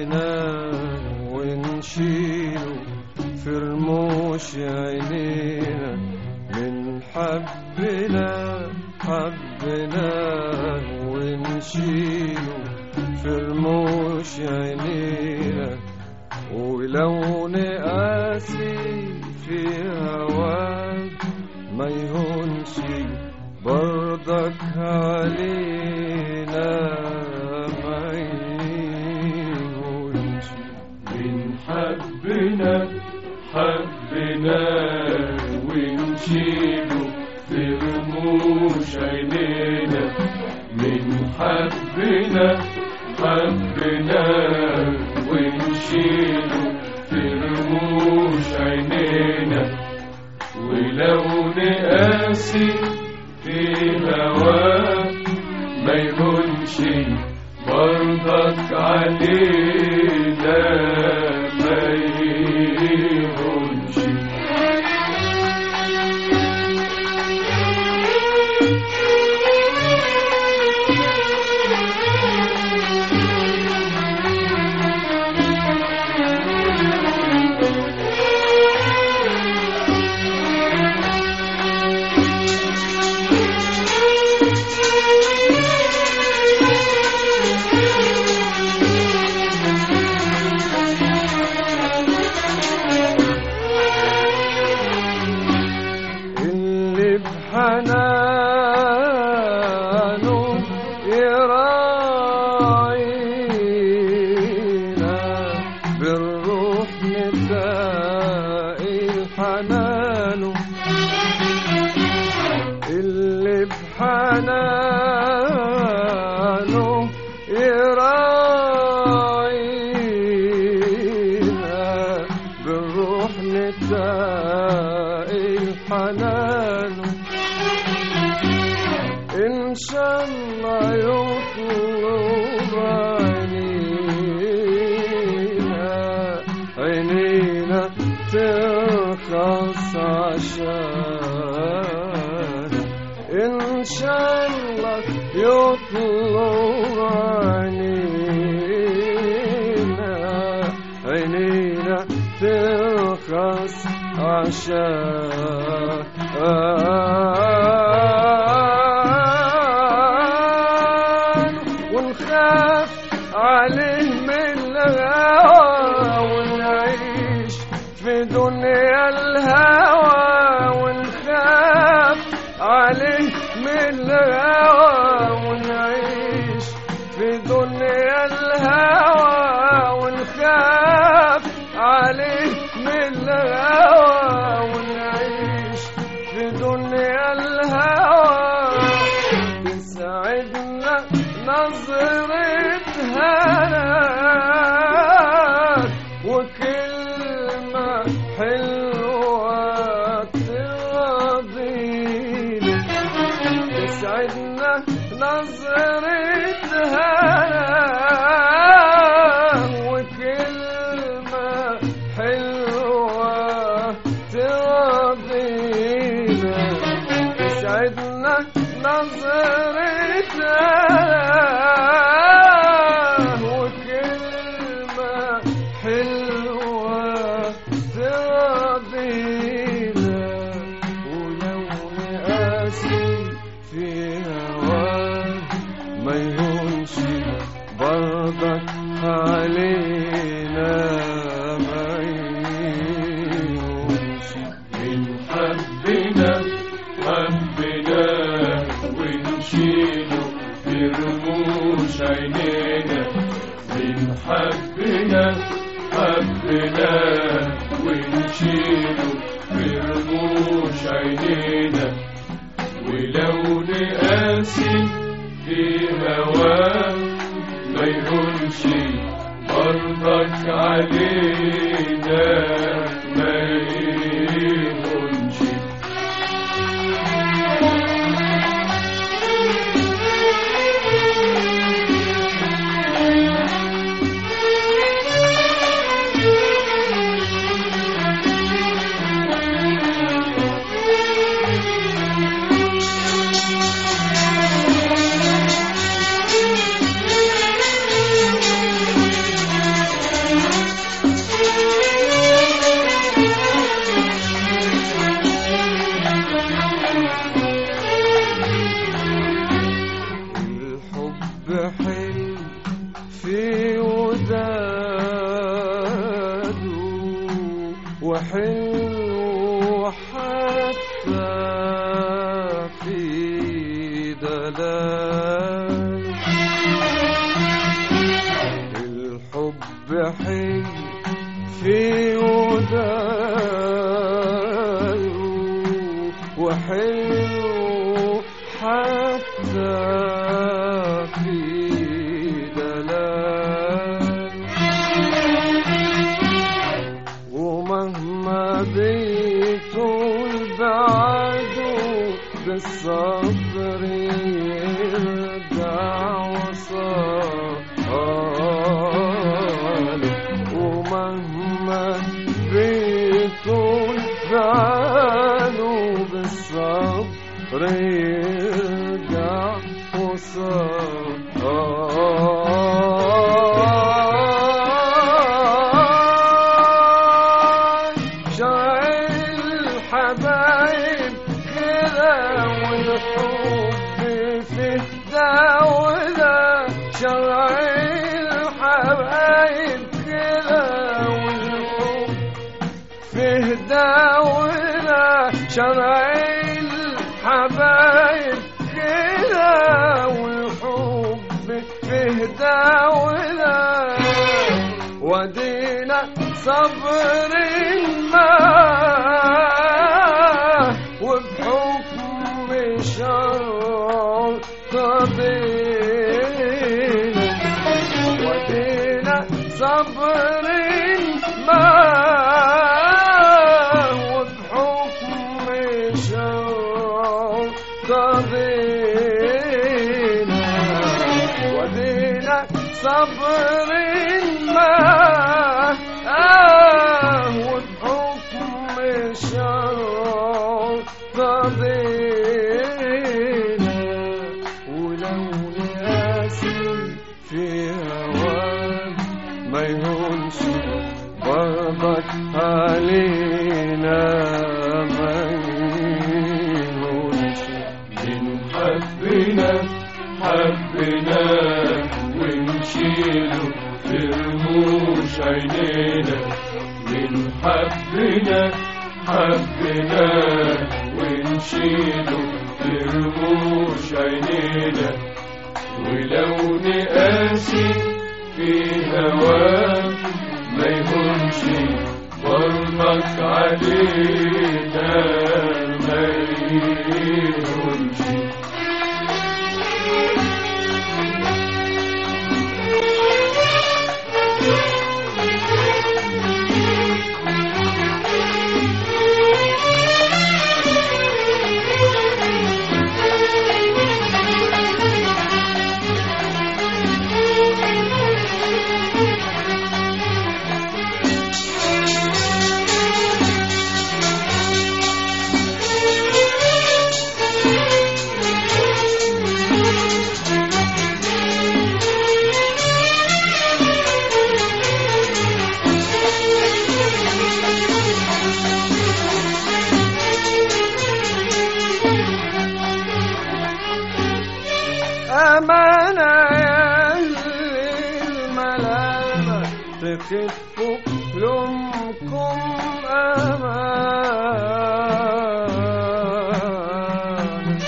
علينا ونشيله في رموش عينينا من حبنا حبنا ونشيله في رموش عينينا ولو نقاسي في هواك ما يهونش برضك علينا ما يهونش من حبنا حبنا ونشيله في رموش عينينا من حبنا حبنا ونشيله في رموش عينينا ولو نقاسي في هواه ما يهونش برضك علينا ما يهونش اللي بحنانه يراعينا بالروح نسائي الحنان اللي بحنانه يراعينا بالروح نسائي الحنان إن شاء الله يطلب عينينا عينينا ترخص عشان إن شاء الله يطلب عينينا عينينا ترخص عشان ونخاف عليه من الهوى ونعيش في دنيا الهوى ونخاف عليه من الهوى ونعيش في دنيا الهوى ونخاف عليه من الهوى ونعيش في دنيا الهوى تسعدنا نظرة هناك وكلمة حلوة ترضينا تسعدنا نظرة هناك وكلمة حلوة ترضينا تسعدنا نظرة هناك وكلمة حلوة ترضينا ولو نقاسي في هواك ما يهونش برضك علينا ما يهونش من حبنا حبنا ونشيله في رموش عينينا من حبنا حبنا ونشيله في رموش عينينا ولو نقاسي في هواه ما يهونش برضك علينا ما يهونش وحلو حتى في دلال الحب حي في وداي وحلو حتى في دلال ومهما بيطول بعده بالصبر يرجع وصال ومهما بيطول بعده بالصبر يرجع وصال شرع الحبايب كده والحب فيه ده وده شرع الحبايب كده والحب فيه ده وده شرع الحبايب كده والحب فيه ده وده ودينا صبر ما وبحكم شرع قضينا ودينا صبر ما وبحكم شرع قضينا ودينا صبر ما آه وبحكم شرع قضينا ولو ناسي في هواك ما يهونش برضك علينا ما يهونش من حبنا حبنا ونشيله في رموش عينينا من حبنا حبنا ونشيله في رموش عينينا ولو نقاسي في هواه ما يهونش برضك علينا ما يهونش أمانة يا أهل الملامة تخفوا لومكم أمانة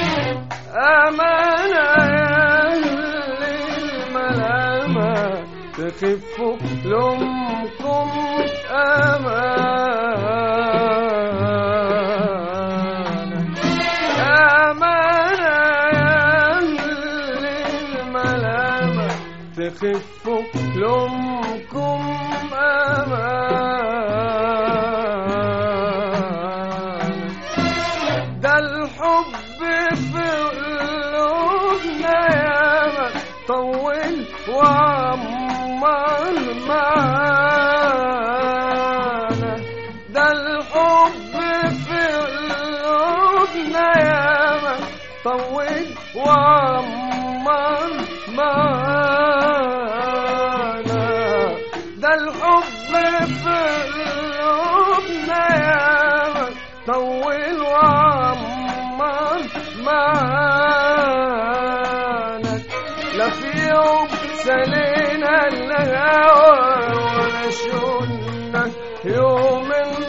أمانة يا أهل الملامة تخفوا لومكم أمانة أمانة يا أهل الملامة تخفوا لومكم أمانة ده الحب في قلوبنا ياما طول وعمر معانا ده الحب في قلوبنا ياما طول وعمر معانا ده الحب في قلوبنا ياما طول وعمر معانا لا في يوم سلينا الهوى ولا شلنا يوم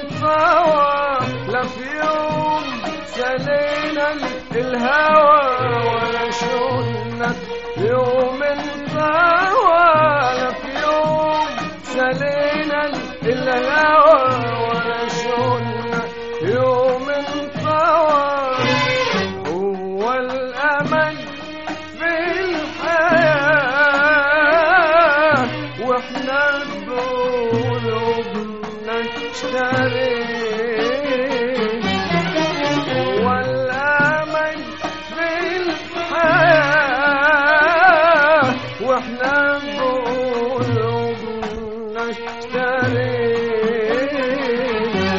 علينا الهوى ولا شلنا يوم طوى هو الأمل في الحياة واحنا قلوبنا اشترينا والأمل في الحياة واحنا قلوبنا اشترينا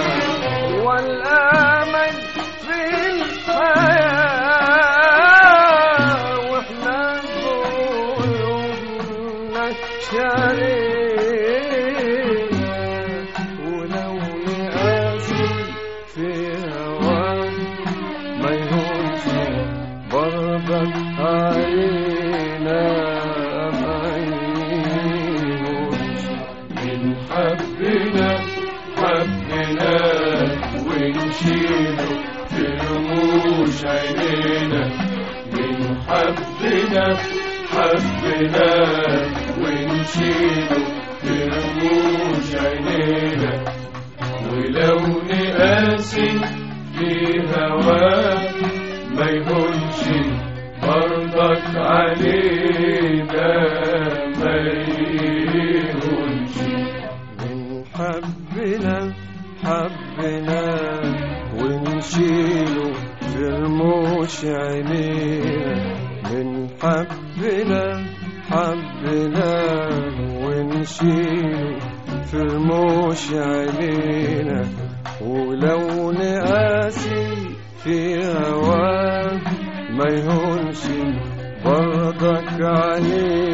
والأمل في الحياة واحنا قلوبنا اشترينا ولو نقاسي في هواك ما يهونش برضك علينا ما يهونش من حبنا حبنا ونشيله في رموش عينينا من حبنا حبنا ونشيله في رموش عينينا ولو نقاسي في هواك ما يهونش برضك علينا ما يهونش من حبنا حبنا ونشيله في رموش عينينا من حبنا حبنا ونشيله في رموش عينينا ولو نقاسي في هواه ما يهونش برضك عليه